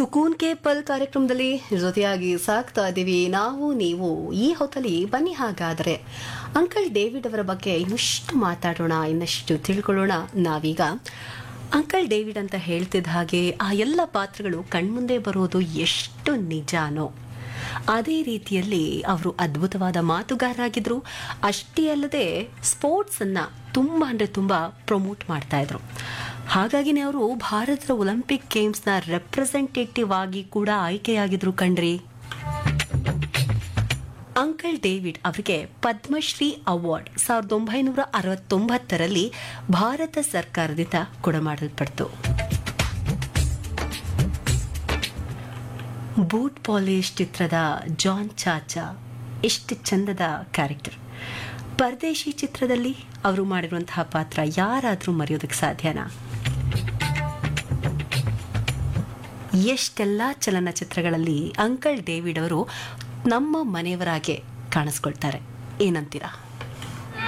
ಸುಕೂನ್ K ಪಲ್ ಕಾರ್ಯಕ್ರಮದಲ್ಲಿ ಜೊತೆಯಾಗಿ ಸಾಕ್ತಾ ಇದ್ದೀವಿ ನಾವು ನೀವು ಈ ಹೊತ್ತಲ್ಲಿ ಬನ್ನಿ ಹಾಗಾದರೆ ಅಂಕಲ್ ಡೇವಿಡ್ ಅವರ ಬಗ್ಗೆ ಇನ್ನಷ್ಟು ಮಾತಾಡೋಣ ಇನ್ನಷ್ಟು ತಿಳ್ಕೊಳ್ಳೋಣ ನಾವೀಗ ಅಂಕಲ್ ಡೇವಿಡ್ ಅಂತ ಹೇಳ್ತಿದ್ದ ಹಾಗೆ ಆ ಎಲ್ಲ ಪಾತ್ರಗಳು ಕಣ್ಮುಂದೆ ಬರೋದು ಎಷ್ಟು ನಿಜಾನೋ ಅದೇ ರೀತಿಯಲ್ಲಿ ಅವರು ಅದ್ಭುತವಾದ ಮಾತುಗಾರರಾಗಿದ್ರು ಅಷ್ಟೇ ಅಲ್ಲದೆ ಸ್ಪೋರ್ಟ್ಸ್ ಅನ್ನ ತುಂಬಾ ಅಂದ್ರೆ ತುಂಬಾ ಪ್ರಮೋಟ್ ಮಾಡ್ತಾ ಇದ್ರು ಹಾಗಾಗಿನೇ ಅವರು ಭಾರತದ ಒಲಿಂಪಿಕ್ ಗೇಮ್ಸ್ನ ರೆಪ್ರೆಸೆಂಟೇಟಿವ್ ಆಗಿ ಕೂಡ ಆಯ್ಕೆಯಾಗಿದ್ರು ಕಣ್ರಿ ಅಂಕಲ್ ಡೇವಿಡ್ ಅವರಿಗೆ ಪದ್ಮಶ್ರೀ ಅವಾರ್ಡ್ ಸಾವಿರದ ಒಂಬೈನೂರ ಅರವತ್ತೊಂಬತ್ತರಲ್ಲಿ ಭಾರತ ಸರ್ಕಾರದಿಂದ ಕೊಡಮಾಡಲ್ಪಡ್ತು ಬೂಟ್ ಪಾಲಿಶ್ ಚಿತ್ರದ ಜಾನ್ ಚಾಚಾ ಎಷ್ಟು ಚಂದದ ಕ್ಯಾರೆಕ್ಟರ್ ಪರದೇಶಿ ಚಿತ್ರದಲ್ಲಿ ಅವರು ಮಾಡಿರುವಂತಹ ಪಾತ್ರ ಯಾರಾದರೂ ಮರೆಯೋದಕ್ಕೆ ಸಾಧ್ಯನಾ ಎಷ್ಟೆಲ್ಲ ಚಲನಚಿತ್ರಗಳಲ್ಲಿ ಅಂಕಲ್ ಡೇವಿಡ್ ಅವರು ನಮ್ಮ ಮನೆಯವರಾಗೆ ಕಾಣಿಸ್ಕೊಳ್ತಾರೆ ಏನಂತೀರಾ